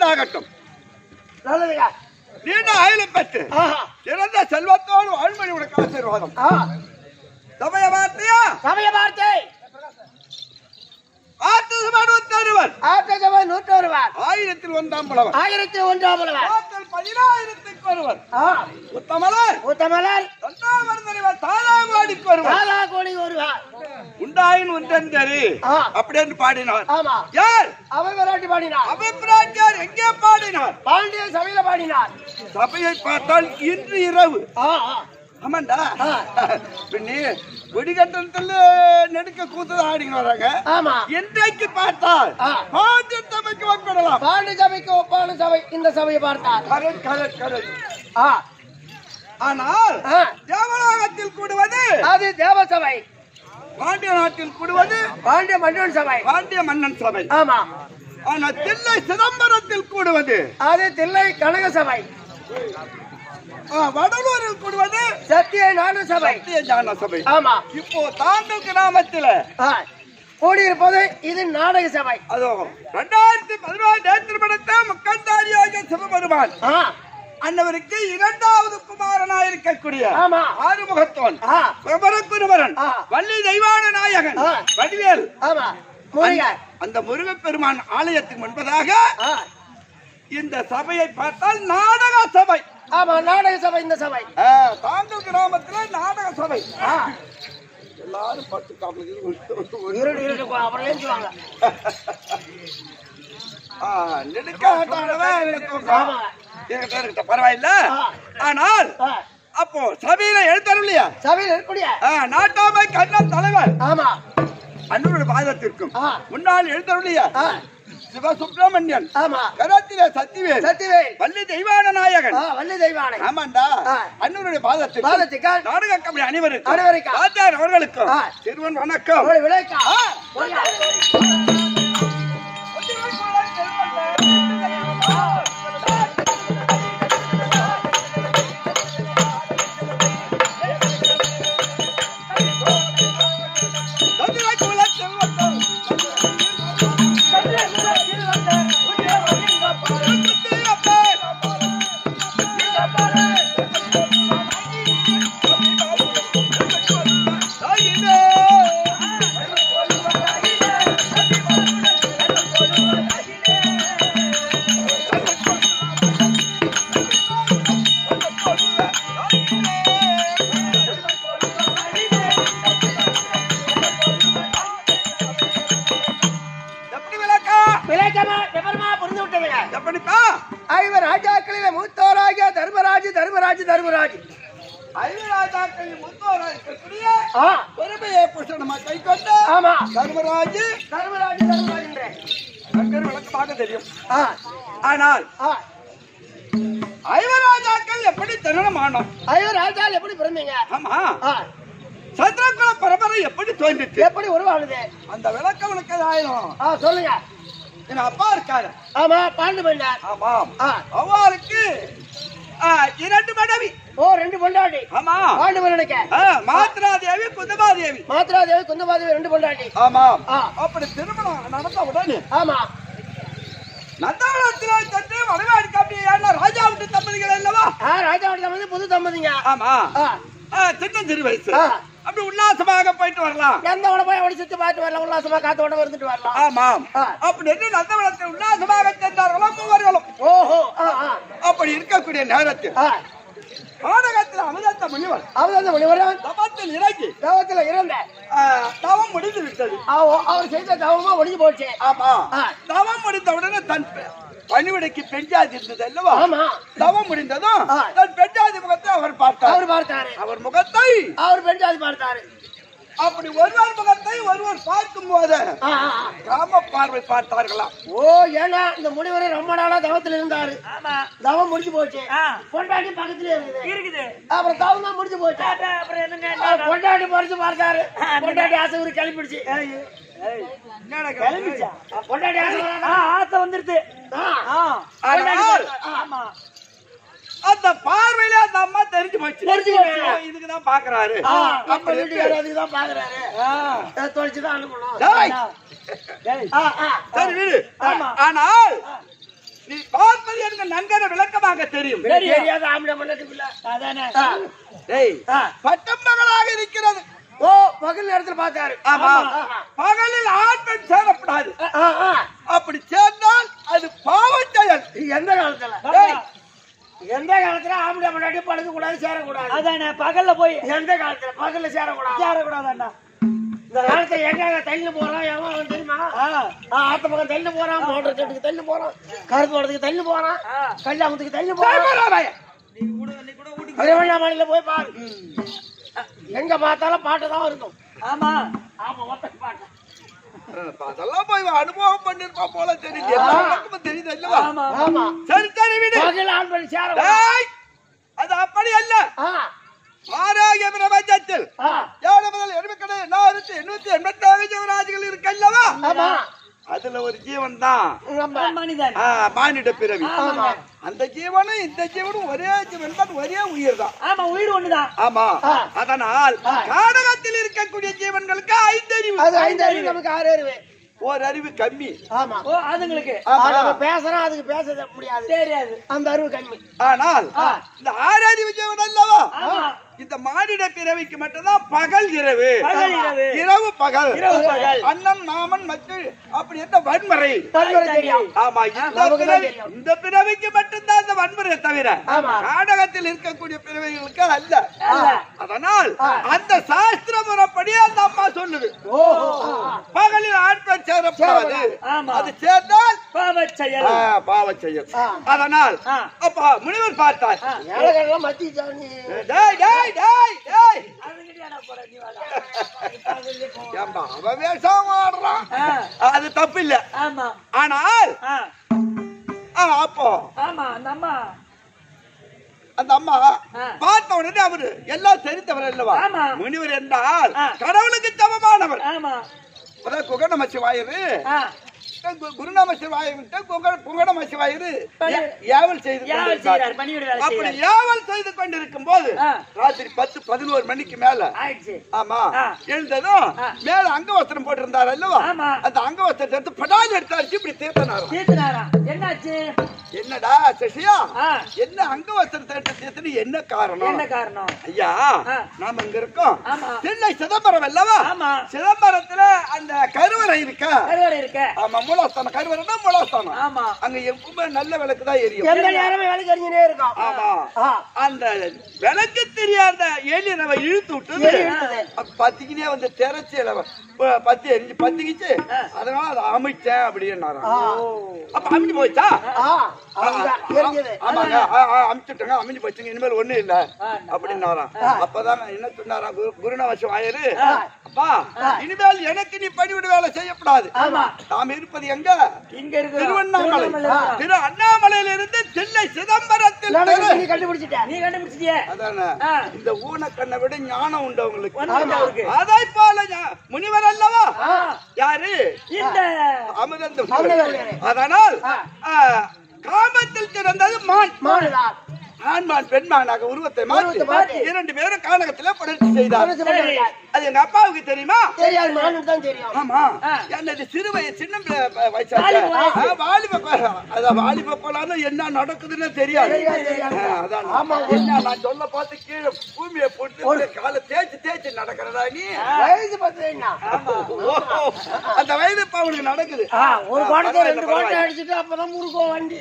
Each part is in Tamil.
உண்டாகட்டும் நல்லதுங்க நீண்ட ஆயுளம் பெற்று ஆஹா இறந்த செல்வத்தோடு வாழ்மொழி உனக்கு ஆசீர்வாதம் ஆ சமய வார்த்தையா சமய வார்த்தை ஆத்து சமாடுவத்தருவர் ஆட்ட சபை நூற்று ஒருவர் ஆயிரத்தில் ஒன்றாம் புலவர் ஆயிரத்தி ஒன்றாம் ஒருவர் ஆத்தல் பதினாயிரத்துக்கு ஒருவர் ஆ உத்தமலர் உத்தமலர் தொண்டாமர்ந்தவர் தாராவாடிக்கு ஒருவர் ராதா கோடி ஒருவர் உண்டாயின் ஒன்றென்றரு ஆ. அப்படின்னு பாடினார் ஆமா யார் அவர் விராட்டி பாடினார் அபிப்பிராஜ்யார் எங்கே பாடினார் பாண்டிய சபையில பாடினார் சபையை பார்த்தால் இன்று இரவு ஆ ஆ ஆமாண்டா ஆ. பின்னி வெடிகட்டத்துல நெடுக்க கூத்து ஆடிங்க வராங்க ஆமா இன்றைக்கு பார்த்தால் ஆ. பாண்டிய சபைக்கு வந்திடலாம் பாண்டி சபைக்கு ஒப்பான சபை இந்த சபையை பார்த்தார் கரெக்ட் கரெக்ட் கரெக்ட் ஆ ஆனால் ஆ தேவலோகத்தில் கூடுவது அது தேவ சபை பாண்டிய நாட்டில் கூடுவது பாண்டிய மன்னன் சபை பாண்டிய மன்னன் சபை ஆமா ஆனா தில்லை சிதம்பரத்தில் கூடுவது அது தில்லை கனக சபை ஆ, வடலூரில் கூடுவது சத்திய நாடு சபை சத்திய ஞான சபை ஆமா இப்போ தாண்டல் கிராமத்துல ஆ கூடியிருப்பது இது நாடக சபை அதோ ரெண்டாயிரத்தி பதினாலு நேற்று படத்த முக்கந்தாரியாக சிவபெருமான் ஆ அன்னவருக்கு இரண்டாவது குமாரனா இருக்கக்கூடிய ஆமா ஆறுமுகத்தோன் ஆ குமரன் ஆ. வள்ளி தெய்வான நாயகன் ஆ. வடிவேல் ஆமா முருகன் அந்த முருகப்பெருமான் ஆலயத்துக்கு முன்பதாக ஆ இந்த சபையை பார்த்தால் நாடக சபை ஆமா நாடக சபை இந்த சபை ஆ, தாண்டல் கிராமத்துல நாடக சபை ஆ எல்லாரும் பத்து காப்பலுக்கு இருடு இருடு போ, அப்புறம் ஏஞ்சுவாங்க நெடுக்காட்டானவன் ஆமா இருக்கட்டும், இருக்கட்டும், பரவாயில்ல ஆ. ஆனால் ஆ அப்போ சபையில எழுத்தருளியா சபையில் இருக்கக்கூடிய நாட்டாமை கண்ணன் தலைவர் ஆமா அன்னருடைய பாதத்திற்கும் ஆ முன்னாள் எழுத்தருளியா ஆ சிவ சுப்பிரமணியன் ஆமா கரத்திலே சத்திவேல் சத்திவேல் வள்ளி தெய்வான நாயகன் ஆ வள்ளி தெய்வானை ஆமாண்டா ஆ. அன்னருடைய பாதத்திற்கும் பாதத்துக்கால் நாடக கம்பெனி அனைவருக்கும் அனைவருக்கும். வாத்தியார் அவர்களுக்கும் ஆ. சிறுவன் வணக்கம் ஒரு விளைக்கா ஆ. எப்படி விளக்கா விளைக்கமா விவரமா புரிந்து விட்டதுங்க எப்படிப்பா ஐவர் ராஜாக்களில மூத்தோராகிய தர்மராஜ் தர்மராஜ் தர்மராஜ் ஐவராஜாக்களின் முத்தோராக இருக்கக்கூடிய ஆ பெருமையை புருஷனமா கை கொண்ட ஆமா தர்மராஜ் தர்மராஜ் தர்மராஜ் என்றேன். சங்கர் விளக்கமாக தெரியும் ஆ ஆனால் ஆ ஐவராஜாக்கள் எப்படி திருமணமானோம் ஐவர் ராஜால் எப்படி பிறந்தீங்க ஆமா ஆ சந்திரகுல பரம்பரை எப்படி தோன்றிச்சு எப்படி உருவானது அந்த விளக்கம் உனக்கு ஆயிரும் ஆ சொல்லுங்க என் அப்பா இருக்காரு ஆமா பாண்டு மன்னர் ஆமாம் ஆ அவருக்கு ஆ, இரண்டு மனைவி ஓ ரெண்டு பொண்டாட்டி ஆமா பாண்டு மன்னனுக்கு ஆ, மாத்ரா தேவி குந்தமா தேவி மாத்ரா தேவி குந்தமாதேவி ரெண்டு பொண்டாட்டி ஆமாம் ஆ. அப்படி திருமணம் நடந்த உடனே ஆமா நந்தவனத்திலே சென்று வடநாடு காப்பியான ராஜா விட்டு தம்பதிகள் அல்லவா ஆ ராஜாவோட வந்து புது தம்பதிங்க ஆமா ஆ ஆ, சின்ன சிறு வயசு ஆ. அப்படி உல்லாசமாக போயிட்டு வரலாம் எந்த உட போய் அப்படி சுத்தி பார்த்து வரலாம் உல்லாசமா காத்தோட வந்துட்டு வரலாம் ஆமாம் ஆ. அப்படின்னு நந்தவனத்தில் உல்லாசமாக சென்றார்களும் மூவர்களும் ஓஹோ ஆ ஆ அப்படி இருக்கக்கூடிய நேரத்தில் ஆ நாடகத்தில் அமிர்த முனிவர் அவர் அந்த முனிவரன் தபத்தில் இறங்கி தவத்துல இருந்த ஆ, தவம் முடிந்து விட்டது அவ- அவர் செய்த தவமா ஒழிஞ்சு போச்சு ஆமா ஆ. தவம் முடிந்த உடனே தன் பெ- பணிவிடைக்கு பெஞ்சாதி இருந்தது அல்லவா ஆமா தவம் முடிந்ததும் ஆ. தன் பெஞ்சாதி முகத்தை அவர் பார்த்தார் அவர் பார்த்தாரு அவர் முகத்தை அவர் பெஞ்சாதி பார்த்தாரு அப்படி ஒருவர் முகத்தை ஒருவர் பார்க்கும் போது ஆ, ஆ, ஆ. கிராம பார்வை பார்த்தார்களாம் ஓ ஏன்னா இந்த முனிவர் ரொம்ப நாளா தவத்துல இருந்தாரு தவம் முடிஞ்சு போச்சு பொண்டாட்டி பக்கத்துல இருக்குது இருக்குது அப்புறம் தவம் தான் முடிஞ்சு போச்சு அப்புறம் என்னங்க ஆ, பொண்டாட்டி பறிச்சு பார்த்தாரு பொண்டாட்டி ஆசை ஒரு கிளம்பிடுச்சு என்னடா கிளம்பிச்சா பொண்டாட்டி ஆசை ஆ, வராதா? ஆசை வந்துருது ஆ. ஆ ஆனால் ஆமா அந்த பார்வையில அந்த அம்மா தெரிஞ்சு போச்சு தெரிஞ்சு போச்சு. இதுக்குதான் பாக்குறாரு ஆ, நம்ம அப்படி வீட்டுக்காரர் அதுக்குதான் பாக்குறாரு ஆ. தொலைச்சுதான் அனுப்பணும் டேய், டேய், ஆ, ஆ. சரி விடு ஆமா. ஆனால் நீ பார்ப்பது எனக்கு நன்கன விளக்கமாக தெரியும் தெரியாத ஆம்பளை மன்னத்துக்குள்ள அதானே டேய் ஆ. பட்டம் பகலாக இருக்கிறது ஓ பகல் நேரத்துல பார்த்தாரு ஆமா பகலில் ஆண் பெண் சேரப்படாது ஆ, ஆ. அப்படி சேர்ந்தால் அது பாவச் செயல் எந்த காலத்துல டேய், எந்த காலத்துல ஆம்பளை முன்னாடி படுக்க கூடாது சேரக்கூடாது அதானே பகல்ல போய் எந்த காலத்துல பகல்ல சேரக்கூடாது சேரக்கூடாதாண்டா இந்த காலத்துல எங்க தள்ளி போறான் எவன் அவன் தெரியுமா ஆ, ஆத்த பக்கம் தள்ளி போறான் மோட்டர் செட்டுக்கு தள்ளி போறான் கருப்பு வரதுக்கு தள்ளி போறான் கல்யாணத்துக்கு தள்ளி போறான் தேவராமாய. திருவண்ணாமலையில போய் பாரு எங்க பார்த்தாலும் பாட்டு தான் இருக்கும் ஆமா ஆமா மொத்த பாட்டு ஆ, அதெல்லாம் போய் அனுபவம் பண்ணிருப்பா போல தெரியுது எல்லா பக்கமும் தெரியுது அல்லவா ஆமா ஆமா சரி சரி விடு பகல் ஆண் பண்ணி சேர டேய், அது அப்படி அல்ல ஆ ஆரோக்கிய பிரபஞ்சத்தில் ஆ ஏழு முதல் எண்பத்தி எண்ணாயிரத்தி எண்ணூத்தி எண்பத்தி ஆறு ஜீவராஜிகள் இருக்கல்லவா ஆமா அதுல ஒரு ஜீவன் தான் நம்ம மனிதன் மானிட பிறவி ஆமா அந்த ஜீவனும் இந்த ஜீவனும் ஒரே ஜீவன் தான் ஒரே உயிர் தான் ஆமா உயிர் ஒண்ணுதான் ஆமா ஆ. அதனால் காடகத்தில் இருக்கக்கூடிய ஜீவன்களுக்கு ஐந்தறிவு அது ஐந்து அறிவு நமக்கு ஆறு அறிவு ஒரு அறிவு கம்மி ஆமா ஓ அதுங்களுக்கு ஆமா. நம்ம பேசுறோம் அதுக்கு பேச முடியாது தெரியாது அந்த அறிவு கம்மி ஆனால் இந்த ஆறு அறிவு ஜீவன் அல்லவா ஆமா இந்த மானிட பிறவிக்கு மட்டும்தான் பகல் இரவு பகல் இரவு. இரவு பகல் இரவு பகல். அண்ணன் மாமன் மற்ற அப்படி எந்த வன்முறை தன்முறை தெரியும் ஆமா இந்த நமக்கு தான் பிறவி தெரியும். இந்த பிறவிக்கு மட்டும்தான் இந்த வன்முறை தவிர ஆமா. நாடகத்தில் இருக்கக்கூடிய பிறவைகளுக்கு அல்ல அல்ல. அதனால் அந்த சாஸ்திர முறைப்படி அந்த அம்மா சொல்லுது ஓஹோ பகலில் ஆட்கள் சேரப்படாது ஆமா. அது சேர்ந்தால் பாவச் செயல் ஆ, பாவச் செயல் ஆ. அதனால் ஆ. அப்பா முனிவர் பார்த்தார் ஏழைகள்லாம் மத்தி சாமி டேய் டேய் டேய் டேய் அதுக்கிட்டயாடா போற நீ வாடா. ஏம்பா, அவன் வேஷம் ஆடுறான் ஆ, அது தப்பு இல்ல ஆமா ஆனால் ஆ, ஆ, அப்போ ஆமா அந்த அம்மா அந்த அம்மா ஆ. பார்த்த உடனே அவரு எல்லாம் தெரிந்தவர் அல்லவா ஆமா. முனிவர் என்றால் ஆ. கடவுளுக்கு சமமானவர் ஆமா அதான் குகநம சிவாயரு ஆ, குருநாம சிவாயிட்டு குகநம சிவாயரு பணி- ஏவல் செய்து யாவல் கொண்டிருந்தார். செய்யறார் பணிவிட வேலை அப்படி செய்யறார் ஏவல் செய்து கொண்டிருக்கும் போது ஆ. ராத்திரி பத்து பதினோரு மணிக்கு மேல ஆயிடுச்சு ஆமா ஆ. எழுந்ததும் ஆ. மேல அங்கவஸ்திரம் போட்டிருந்தார் அல்லவா ஆமா. அந்த அங்கவஸ்திரத்தை எடுத்து படாது எடுத்தாச்சு இப்படி தீர்த்தனாராம் தீர்த்தனாரா என்னாச்சு என்னடா சசியா ஆ, என்ன அங்கவஸ்திரத்தை எடுத்து தீர்த்தனு என்ன காரணம் என்ன காரணம் ஐயா ஆ. நாம இங்க இருக்கோம் ஆமா. தில்லை சிதம்பரம் அல்லவா ஆமா சிதம்பரத்துல அந்த கருவறை இருக்க கருவறை இருக்க ஆமா மூலஸ்தானம் கருவறைனா மூலஸ்தானம் ஆமா அங்க எப்பவுமே நல்ல விளக்கு தான் எரியும் எந்த நேரமும் வேலைக்கு எறிஞ்சுனே இருக்கும் ஆமா ஆ. அந்த விளக்கு தெரியாத ஏலி நம்ம இழுத்து விட்டு எலி இழுத்தது. பத்திக்கினே வந்து திரைச்சி பத்தி எரிஞ்சு பத்திக்கிச்சு அதனால அதை அமைச்சேன் அப்படின்னாராம் ஆ. அப்ப அமைஞ்சு போச்சா ஆ, அதுதான் எரிஞ்சது. ஆமாங்க ஆ, ஆ, அமுச்சுட்டோங்க அமைஞ்சு போச்சுங்க இனிமேல் ஒண்ணும் இல்ல அப்படின்னாராம் அப்பதான் நான் என்ன சொன்னாராம் குரு- குருநவசம் ஆயிரு அப்பா இனிமேல் எனக்கு நீ பணிவிட வேலை செய்யக்கூடாது நாம் இருப்பது எங்க இங்க இருக்கு திருவண்ணாமலை திரு அண்ணாமலையில இருந்து தில்லை சிதம்பரத்தில் எனக்கு தெரு. நீ கண்டுபிடிச்சிட்ட நீ கண்டுபிடிச்சிட்டியே அதானே ஆ. இந்த ஊனக்கண்ணை விட ஞானம் உண்டு அவங்களுக்கு வந்துருச்சு அவருக்கு அதை போல ஞா- முனிவர் அல்லவா ஆ. யாரு இந்த அமிர்தம் அமிர்தம். அதனால் ஆ, காமத்தில் சிறந்தது மான் மாடுதான். ஆண்மான் பெண்மானாக உருவத்தை மாற்றி உருவத்தை மாற்றி. இரண்டு பேரும் கானகத்திலே புரட்சி செய்தார் மனசு பண்ணிட்டார். அது எங்க அப்பாவுக்கு தெரியுமா தெரியாது மானுக்கு தான் தெரியும் ஆமா ஆ. என்னது சிறு வயசு சின்ன பிள்ளை வ- வயசாச்சு வாலிப வயசு. ஆ, வாலிப கொ- அதான் வாலிப கொலான்னு என்ன நடக்குதுன்னு தெரியாது தெரியாது, தெரியாது. ஆ, அதான் ஆமா. என்ன நான் சொல்ல பார்த்து கீழே பூமியை போட்டு காலை தேய்ச்சி தேய்ச்சி நடக்கிறதா நீ வயசு பத்து என்ன? ஓஹோ, அந்த வயது இப்ப அவனுக்கு நடக்குது ஆ, ஒரு ஆ, கோட்டத்தை பரவாயில்ல, ரெண்டு கோட்டை பரவாயில்ல. அடிச்சுட்டு அப்பதான் முறுக்கும் வண்டி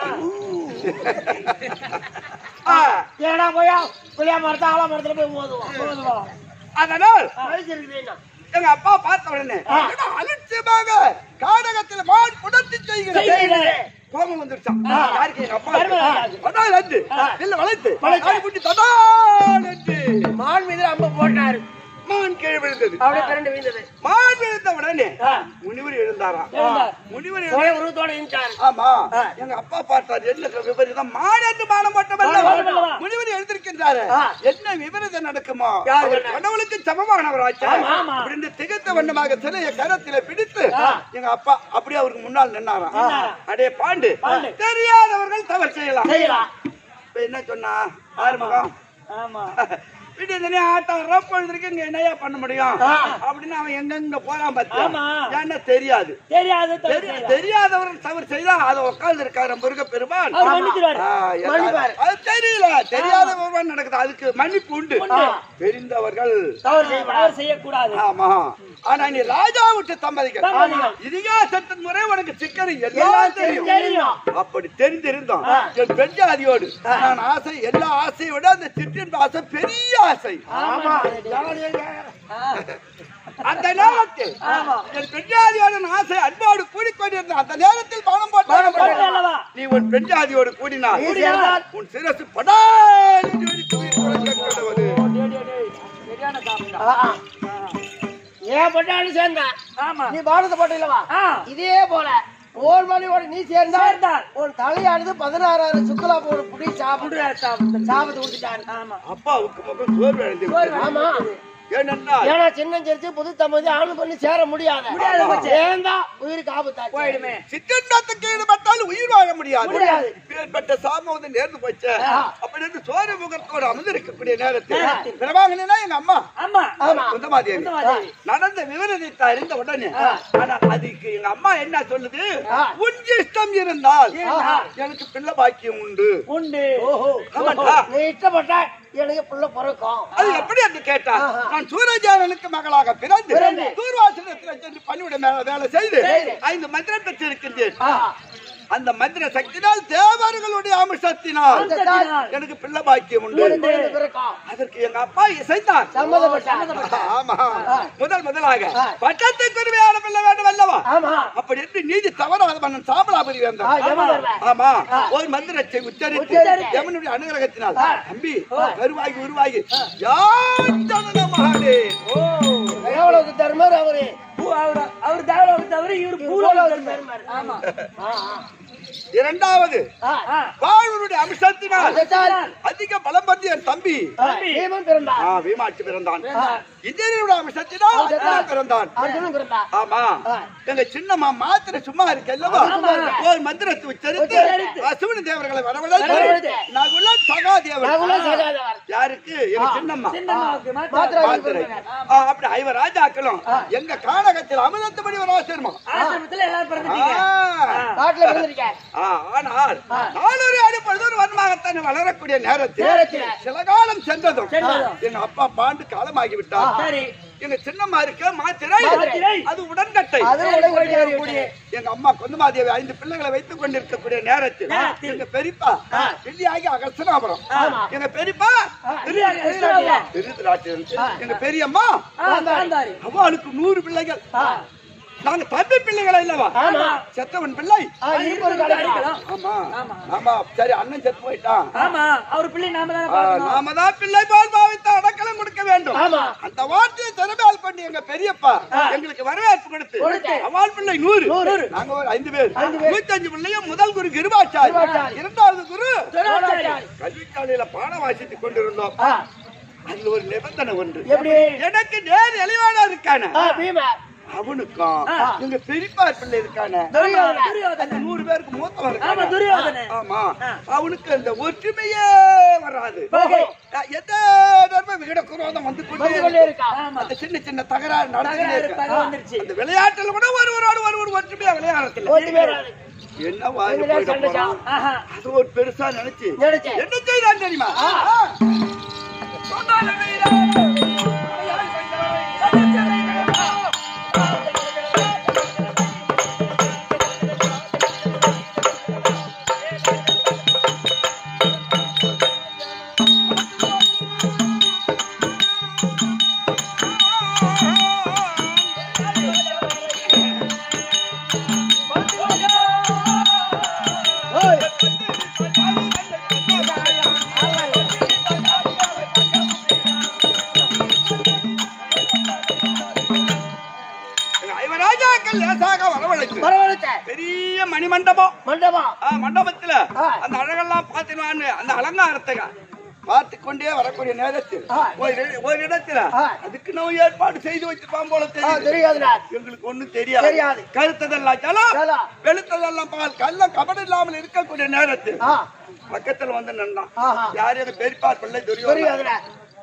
ஆ, ஏடா போயா புளியா மரத்தை ஆலா மரத்துல போய் மோதுவோம் மோதுவோம் அதனால் வயசு இருக்குது என்ன? எங்க அப்பா பார்த்த உடனே என்னடா அலட்சியமாக காடகத்தில் மான் புடர்த்தி செய்கிறது செய்கிறது. கோபம் வந்துருச்சான் யாருக்கு எங்க அப்பா கருமராஜாக்கு. அதான் ரெண்டு இல்ல வளைத்து வளைத்து. அது குட்டி தடா ரெண்டு மான் மீது அம்ப போட்டாரு மான் கீழே விழுந்தது அப்படியே கரண்ட் வீழ்ந்தது மான் விழுந்த உடனே ஆ. முனிவர் எழுந்தாராம் எழுந்தார். முனிவர் எழுந்த- ஒரே உருவத்தோட இருந்துட்டாரு ஆமா எங்க அப்பா பார்த்தார் என்ன விபரீதம் மானத்து மானம் மட்டுமல்ல மானமல்லவா? முனிவர் எழுந்திருக்கின்றாரு ஆ. என்ன விபரீதம் நடக்குமோ யார் அவர் சொன்னா? கடவுளுக்கு சமமானவராச்சா ஆமா, ஆமா. அப்படின்னு திகத்த வண்ணமாக சிலையை கரத்தில பிடித்து எங்க அப்பா அப்படியே அவருக்கு முன்னால் நின்னாராம் அடே பாண்டு பாண்டு. தெரியாதவர்கள் தவறு செய்யலாம் செய்யலாம் இப்ப என்ன சொன்னா ஆறுமுகம் ஆமா விடியதுனே ஆட்டாடுறோம் பொழுதுக்கு இங்க என்னையா பண்ண முடியும் ஆ. அப்படின்னு அவன் எங்கெங்க போறான் பத்தியா ஆமா. ஏன்னா தெரியாது தெரியாது தப்பு தெரி- செய்யலாம். தெரியாதவர் தவறு செய்தா அதை உட்கார்ந்து இருக்காரு முருக பெருமாள் அவர் மன்னிச்சிருவாரு. மன்னிப்பாரு. அது தெரியல தெரியாதவர் நடக்குது அதுக்கு மன்னிப்பு உண்டு உண்டு. தெரிந்தவர்கள் தவறு செய்யப்படாது தவறு செய்யக்கூடாது ஆமா ஆனா நீ ராஜா விட்டு தம்பதிக்க சம்மதிகள். இதிகாசத்தின் முறை உனக்கு சிக்கல் எல்லாம் தெரியும் தெரியும் அப்படி தெரிந்திருந்தோம் என் பெண் ஜாதியோடு நான் ஆசை எல்லா ஆசையை விட அந்த சிற்றின் ஆசை பெரிய ஆசை ஆமா ஜாலியா கேக்குறேன். அந்த நேரத்தில் ஆமா. என் பெண் ஜாதியோட ஆசை அன்போடு கூடிக்கொண்டிருந்த அந்த நேரத்தில் பணம் பணம் போட்டு போட்டு அல்லவா? நீ உன் பெண் ஜாதியோடு கூடினார் நீ சேர்ந்தால் உன் சிரசு படாது வெடித்து உயிர் குறைக்கப்படுவது. டேய், டேய், டேய். சரியான காரணம் ஆ, ஆ. ஏன் பட்டாலும் சேர்ந்தான் ஆமா நீ பாரத பட்டியலவா ஆ. இதே போல ஓர் மணியோட நீ சேர்ந்தா சேர்ந்தால். உன் தலையானது பதினாறாயிரம் சுத்தலா போன புடி சாப்பிடு குடுறா சாப்பிட்டு. சாபத்தை கொடுத்துட்டாரு ஆமா அப்பாவுக்கு முகம் சோர்வு அடைந்து விட்டது. ஆமா ஏனென்றால் ஏன்னா சின்ன சேர்த்து புது தம்பதி ஆணு பண்ணி சேர முடியாது முடியாது, மச்சான். சேர்ந்தா உயிருக்கு ஆபத்தாச்சு போயிடுமே சிற்றன்பத்துக்கு ஈடுபட்டால் உயிர் வாழ முடியாது முடியாது. இப்பேற்பட்ட சாமம் வந்து நேர்ந்து போச்சு ஆ. அப்படி இருந்து சோறு முகத்தோடு அமர்ந்திருக்கக்கூடிய நேரத்தில் பிரபாகனா எங்க அம்மா ஆமா ஆமா சொந்தமாதேவி சொந்தமாதேவி. நடந்த விவரத்தை அறிந்த உடனே ஆனா அதுக்கு எங்க அம்மா என்ன சொல்லுது ஆ. உன் இஷ்டம் இருந்தால் இருந்தால். எனக்கு பிள்ளை பாக்கியம் உண்டு உண்டு ஓஹோ ஆமாண்டா. நீ இஷ்டப்பட்ட எனக்கு புள்ள பிறக்கும் அது எப்படி என்று கேட்டால் ஆஹா. நான் சூரஜானனுக்கு மகளாக பிறந்து பிறந்து. தூர்வாசனத்தில் சென்று பணிவிட மேல வேலை செய்து செய்து. ஐந்து மந்திரம் பெற்றிருக்கின்றேன் ஆஹா. அந்த மந்திர சக்தினால் தேவர்களுடைய அம்சத்தினால் அம்சத்தினால். எனக்கு பிள்ளை பாக்கியம் உண்டு உன் குழந்தை பிறக்கும் அதற்கு எங்க அப்பா இசைத்தான் சம்மதப்பட்ட ஆமா முதல் முதலாக ஆ. பட்டத்தை குருமையான பிள்ளை வேண்டும் அல்லவா ஆமா அப்படி என்று நீதி தவறாத மன்னன் சாமலாபுரி ஆ, வேண்டாம் யமதர்ம. ஆமா ஒரு மந்திரத்தை உச்சரித்து உச்சரித்து. யமனுடைய அனுகிரகத்தினால் தம்பி கருவாகி உருவாகி யாச்சன மகானே எவ்வளவு தர்மர் அவரு பூ அவரு அவர் தேவலோக தவிர இவரு பூலோக தர்மர் ஆமா ஆ, ஆ. இரண்டாவது ஆ. ஆ. வாழ்வனுடைய அம்சத்தினால் அதத்தால், அதிக பலம் பற்றி என் தம்பி ஆ, பீமன் பிறந்தான் ஆ, வீமாட்சி பிறந்தான் பிறந்தான். இந்திரனுடைய அம்சத்தினால் அர்ஜுனன் பிறந்தான் அர்ஜுனன் பிறந்தான் ஆமா ஆ. எங்க சின்னம்மா மாத்திர சும்மா இருக்கல்லவா ஆமா. ஒரு மந்திரத்தை உச்சரித்து உச்சரித்து. அசுவினி தேவர்களை வரவழைத்து. வரவழைத்து நகுல சகாதேவர் நகுல சகாதேவர். யாருக்கு எங்க சின்னம்மா சின்னம்மாவுக்கு மாத்திரம் மாத்திரை மாத்திரை பிறந்தாங்க. ஆ, அப்படி ஐவர் ராஜாக்களும் எங்க கானகத்தில் அமிர்தத்தபடி ஒரு ஆசிரமம் ஆசிரமத்துல எல்லாரும் பிறந்துட்டீங்க ஆ. காட்டுல பிறந்திருக்கேன் ஆ, ஆனால் நானூறு அடி பொழுது வன்மாகத்தான் வளரக்கூடிய நேரத்தில் நேரத்தில். சில காலம் சென்றதும் சென்றதும். எங்க அப்பா பாண்டு காலமாகி விட்டார் சரி எங்க சின்னம்மா இருக்க மாத்திரை மாத்திரை. அது உடன்கட்டை அது உடன்கட்டை கூடிய எங்க அம்மா கொந்தமாதேவி ஐந்து பிள்ளைகளை வைத்துக் கொண்டிருக்கக்கூடிய நேரத்தில் நேரத்தில். எங்க பெரியப்பா வெள்ளியாகி அகஸ்தனாபுரம் ஆமா. எங்க பெரியப்பா பெரியார் கிருஷ்ணாவா? திருதராட்சன் எங்க பெரியம்மா ஆ, காந்தாரி. அவளுக்கு நூறு பிள்ளைகள் நாங்க தம்பி பிள்ளைகள் இல்லவா ஆமா. செத்தவன் பிள்ளை ஆ, இனிப்பு ஒரு கடை அடிக்கலாம். ஆமா ஆமா. ஆமா சரி அண்ணன் செத்து போயிட்டான் ஆமா அவர் பிள்ளை நாம தானே ஆ, பார்க்கணும் நாம தான் பிள்ளை போல் பாவித்து அடக்கலம் கொடுக்க வேண்டும் ஆமா. அந்த வார்த்தையை திறமையால் பண்ணி எங்க பெரியப்பா எங்களுக்கு வரவேற்பு கொடுத்து கொடுத்து. அவாள் பிள்ளை நூறு நூறு. நாங்க ஒரு ஐந்து பேர் ஐந்து பேர். நூத்தி அஞ்சு பிள்ளையும் முதல் குரு கிருபாச்சாரி கிருபாச்சாரி. இரண்டாவது குரு துரோணாச்சாரி. கல்விச்சாலையில பாடம் வாசித்துக் கொண்டிருந்தோம் ஆ, அதுல ஒரு நிபந்தனை ஒன்று எப்படி எனக்கு நேர் எளிவானா இருக்கான ஆ, பீம அவனுக்கும் ஆ. எங்க பெரியப்பா பிள்ளை இருக்கான துரியோதன. அந்த துரியோதனன். நூறு பேருக்கு மூத்தவன் ஆமா இருக்கான துரியோதனன் ஆமா ஆ. அவனுக்கு அந்த ஒற்றுமையே வராது ஓஹோ. எந்த நேரமும் விகட குரோதம் வந்து கொண்டே வந்து கொண்டே இருக்கும். இருக்கா ஆமா அந்த சின்ன சின்ன தகராறு நடந்துட்டே தகராறு இருக்கு தகவல் வந்துருச்சு அந்த விளையாட்டுல கூட ஒருவரோடு ஒருவர் ஒற்றுமையா விளையாடுறதில்ல ஓட்டி பேராது என்ன வாங்கி இவங்களே போயிட சண்டை போறான். ஆஹா அது ஒரு பெருசா நினைச்சு நினைச்சேன் என்ன செய்தான் தெரியுமா ஆ. சொன்னாலும் வீரா. எங்க ஐவராஜாக்கள் லேசாக வரவழைச்சு வரவழைச்சேன் பெரிய மணிமண்டபம் மண்டபம் ஆ, மண்டபத்துல ஆ. அந்த அழகெல்லாம் பார்த்துன்னு அந்த அலங்காரத்தை பார்த்து கொண்டே வரக்கூடிய நேரத்தில் ஆ. ஒரு இட- ஒரு இடத்துல ஆ. அதுக்கு நம்ம ஏற்பாடு செய்து வச்சிருப்பான் போல ஆ, தெரியுது தெரியாதுடா எங்களுக்கு ஒண்ணும் தெரியாது தெரியாது. கருத்ததெல்லாம் ஜலம் ஜலம். வெளுத்ததெல்லாம் பால் கள்ள கபடு இல்லாமல் இருக்கக்கூடிய நேரத்தில் ஆ பக்கத்துல வந்து நின்றான் ஆஹா யார் எனக்கு பெரியப்பா பிள்ளை துரியோதனன் தெரியாதுடா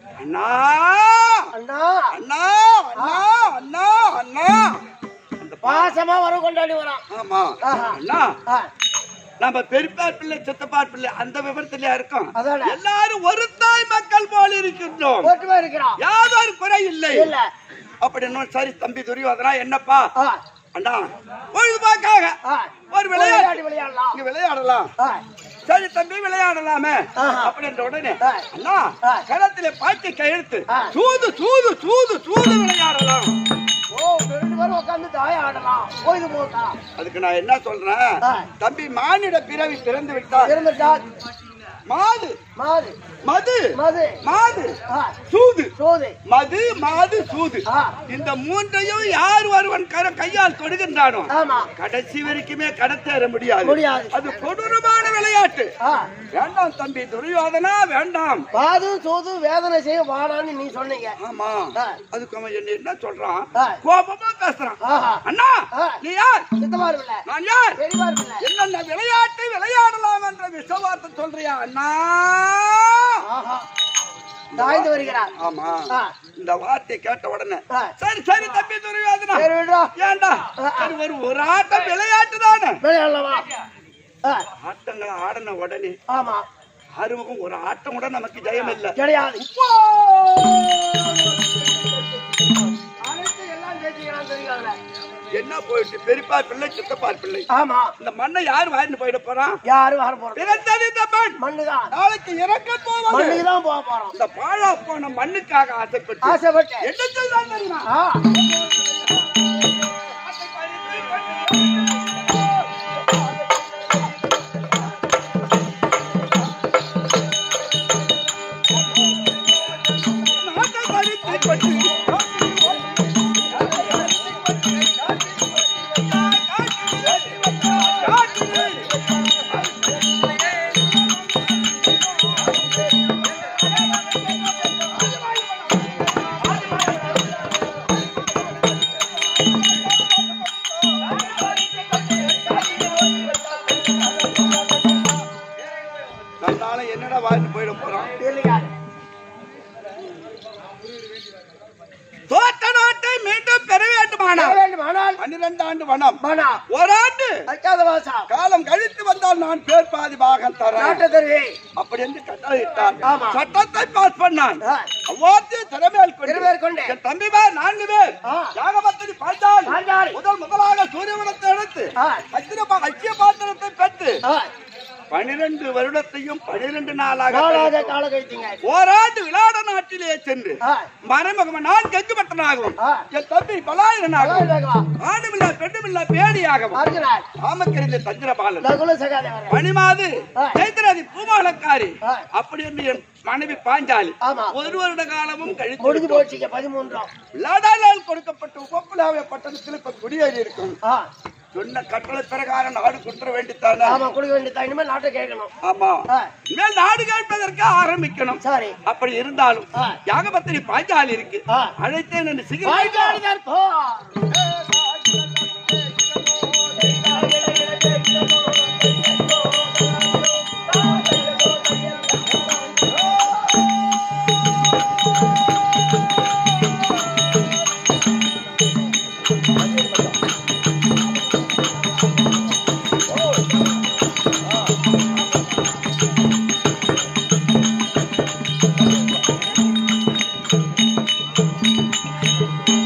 அண்ணா அண்ணா அண்ணா அண்ணா அண்ணா அண்ணா அந்த பா- பாசமா வர கொண்டாடி வரான் ஆமா ஆஹா. அண்ணா ஆ, நம்ம பெரியப்பார் பிள்ளை சித்தப்பார் பிள்ளை அந்த விவரத்திலயா இருக்கோம் அதானே. எல்லாரும் ஒரு தாய் மக்கள் போல இருக்கின்றோம் ஒற்றுமை இருக்கிறான் யாதொரு குறை இல்லை இல்ல அப்படின்னு சரி தம்பி துரியோதனா என்னப்பா ஆ, அண்ணா பொழுதுபாக்காக ஆ. ஒரு விளையாட்டு விளையாடி விளையாடலாம் இங்க விளையாடலாம் ஆ, சரி தம்பி விளையாடலாமே ஆஹா. அப்படின்ற உடனே ஆ. அண்ணா ஆ. களத்திலே பாட்டி கையெழுத்து ஆ. சூது சூது சூது சூது விளையாடலாம் ஓ ரெண்டு பேரும் உட்காந்து தாய ஆடலாம் பொழுது போட்டா அதுக்கு நான் என்ன சொல்றேன் ஆ. தம்பி மானிட பிறவி பிறந்து விட்டார் இருந்துட்டா மாது மாது மது மது மாது ஆ, சூது சோது மது மாது சூது ஆ, இந்த மூன்றையும் யார் ஒருவன் கர கையால் தொடுகின்றானோ ஆமா கடைசி வரைக்குமே கடத்தேற முடியாது முடியாது. அது கொடூரமான விளையாட்டு ஆ, வேண்டாம் தம்பி துரியோதனா வேண்டாம் பாது சோது வேதனை செய்ய வாடான்னு நீ சொன்னீங்க ஆமா ஆ. அதுக்கு அவன் என்ன என்ன சொல்றான் ஆ. கோபமா பேசுறான் ஆஹா அண்ணா ஆ. நீ யார் சித்தமார் பிள்ளை நான் யார் பெரியமார் பிள்ளை என்னென்ன விளையாட்டு விளையாடலாம் என்ற விசவார்த்தை சொல்றியா அண்ணா ஆஹா தாய்ந்து வருகிறார் ஆமா ஆ. இந்த வார்த்தை கேட்ட உடனே ஆ. சரி சரி தம்பி துரியோதனா சரி விடுறா ஏண்டா ஆ. சரி ஒரு ஒரு ஆட்டம் விளையாட்டு தானே விளையாடலாமா ஆ, ஆட்டங்களை ஆடின உடனே ஆமா ஆறுமுகம் ஒரு ஆட்டம் கூட நமக்கு ஜெயம் இல்ல கிடையாது அனைத்து எல்லாம் ஜெயிச்சுக்கிறான் தெரியுங்களே என்ன போயிட்டு பெரியப்பார் பிள்ளை சித்தப்பார் பிள்ளை ஆமா இந்த மண்ணை யார் வாங்கிட்டு போயிட போறான் யாரும் வர போறது பிறந்தது இந்த மண் மண்ணுதான் நாளைக்கு இறக்க போவது மண்ணுக்கு தான் போக போறோம் இந்த பாழா போன மண்ணுக்காக ஆசைப்பட்டு ஆசைப்பட்டு என்ன செய்தான் தெரியுமா ஆ, நாட்டை பறித்து கொண்டு அதனால என்னடா வாங்கிட்டு போயிட போறான் இல்லையா தோட்ட நாட்டை மீண்டும் பெற வேண்டுமானால் வேண்டுமானால் பன்னிரண்டு ஆண்டு வனம் மனா ஓராண்டு வைக்காத வாசா காலம் கழித்து வந்தால் நான் பேர் பாதி பாகம் தரேன் நாட்டை தெரிவி அப்படி என்று கட்டளையிட்டான் ஆமா. சட்டத்தை பாஸ் பண்ணான் ஆ. அவ்வாறு திறமையால் கொண்டு திருவேர் கொண்டு என் தம்பிமார் நான்கு பேர் ஆ. யாகபத்திரி பாய்ந்தால் பாஞ்சாலி. முதல் முதலாக சூரியவனத்தை எடுத்து ஆ. அச்சிரமா ஐக்கிய பாத்திரத்தை பெற்று ஆ, பனிரெண்டு வருடத்தையும் பனிரெண்டு நாளாக நாளாக கால கழித்தீங்க ஓராண்டு விளையாட நாட்டிலே சென்று ஆ, மறைமுகம் நான் கெங்குபட்டனாகவும் ஆ. என் தம்பி பலாயனாகவும் அழகா, ஆணுமில்லா பெண்ணுமில்லா பேடியாகவும் வருகிறார் ஆமக்கரிந்த தந்திரபாலன் நகுல சகாதேவர் பனிமாது ஆ. சைத்திரதி பூமாலக்காரி ஆ. அப்படி என்று என் மனைவி பாஞ்சாலி ஆமா. ஒரு வருட காலமும் கழித்து முடிஞ்சு விட்டோம். போச்சுங்க பதிமூன்றாம் விளையாடாளால் கொடுக்கப்பட்ட உபப்புலாவை பட்டணத்தில் இப்ப குடியேறி இருக்கும் ஆ, சொன்ன கட்டளை பிரகாரம் நாடு குற்ற வேண்டித்தானே ஆமா குடிக்க வேண்டியதா இனிமேல் நாட்டை கேட்கணும் ஆமா ஆ, இனிமேல் நாடு கேட்பதற்கு ஆரம்பிக்கணும் சரி அப்படி இருந்தாலும் ஆ. யாகபத்திரி பாஞ்சாலி இருக்கு ஆ. அழைத்தேன் என்று சிகிச்சை பாய்காடிதார் போ ஆ